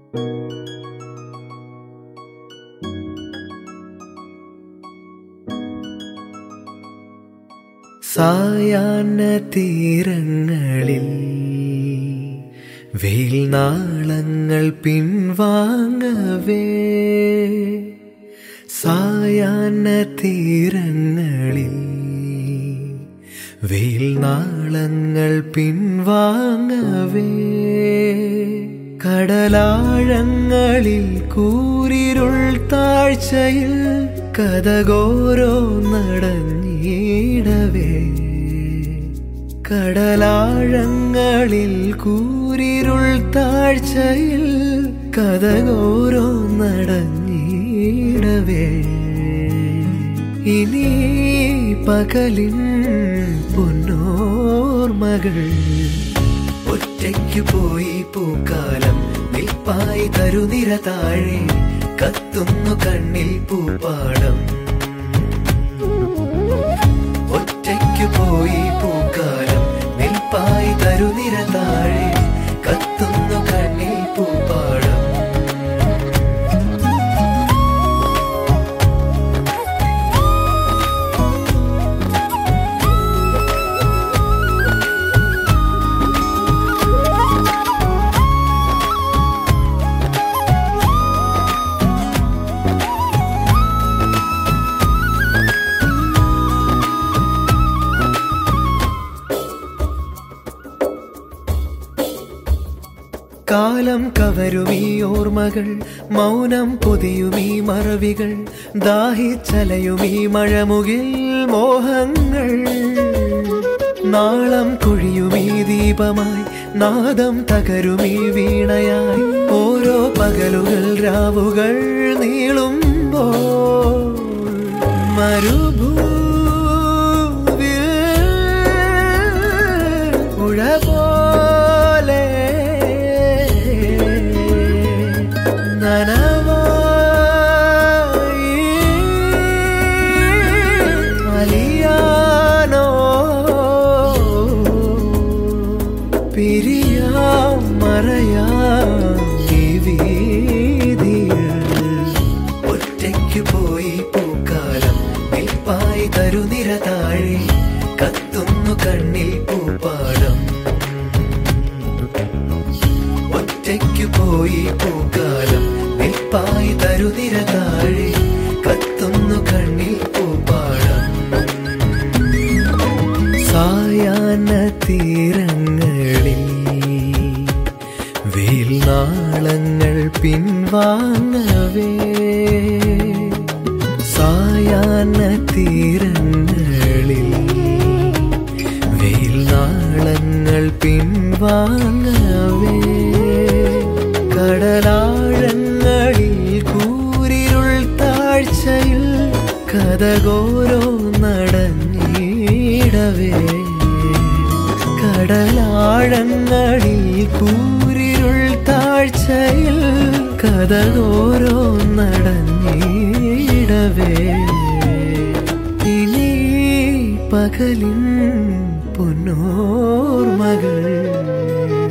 സായാഹ്ന തീരങ്ങളിൽ വെയിൽ നാളങ്ങൾ പിൻവാങ്ങവേ സായാഹ്ന തീരങ്ങളിൽ വെയിൽ നാളങ്ങൾ പിൻവാങ്ങവേ കടലാഴങ്ങളിൽ കൂരിരുൾ താഴ്ചയിൽ കഥകോരോ നടഞ്ഞിടവേ കടലാഴങ്ങളിൽ കൂരിരുൾ താഴ്ചയിൽ കഥകോരോ നടഞ്ഞിടവേ ഇനി പകലിൻ പൊന്നോർമകൾ ഒറ്റയ്ക്കു പോയി പൂക്കാലം നിൽപ്പായി തരുനിര താഴെ കത്തുന്നു കണ്ണിൽ പൂപ്പാടം ഒറ്റയ്ക്കു പോയി പൂക്കാലം നിൽപ്പായി തരുനിര താഴെ കത്തുന്നു കണ്ണിൽ പൂപ്പാടം കാലം കവരുമീ ഓർമ്മകൾ മൗനം പൊതിയുമീ മറവികൾ ദാഹിച്ചലയുമീ മഴമുകിൽ മോഹങ്ങൾ നാളം കൊഴിയുമീ ദീപമായി നാദം തകരുമീ വീണയായി ഓരോ പകലുകൾ രാവുകൾ നീളുമ്പോൾ മരുഭൂവിൽ ഉഴ പോലെ നനവായി അലിയാനോ പിരിയാം മറയാം ഈ വീതിയിൽ ഒറ്റയ്ക്കു പോയി പൂക്കാലം നിൽപ്പായി തരുനിര താഴെ കത്തുന്നു കണ്ണിൽ പൂപ്പാടം ഒറ്റയ്ക്കു പോയി പൂക്കാലം നിൽപ്പായി തരുനിര താഴെ കത്തുന്നു കണ്ണിൽ പൂപ്പാടം സായാഹ്ന തീരങ്ങളിൽ വെയിൽ നാളങ്ങൾ പിൻവാങ്ങവേ സായാഹ്ന തീരങ്ങളിൽ വെയിൽ നാളങ്ങൾ പിൻവാങ്ങവേ കടലാഴങ്ങളിൽ കൂരിരുൾ താഴ്ചയിൽ കഥകോരോ നടഞ്ഞിടവേ കടലാഴങ്ങളിൽ കൂരിരുൾ താഴ്ചയിൽ കഥകോരോ നടഞ്ഞിടവേ ഇനി പകലിൻ പൊന്നോർമകൾ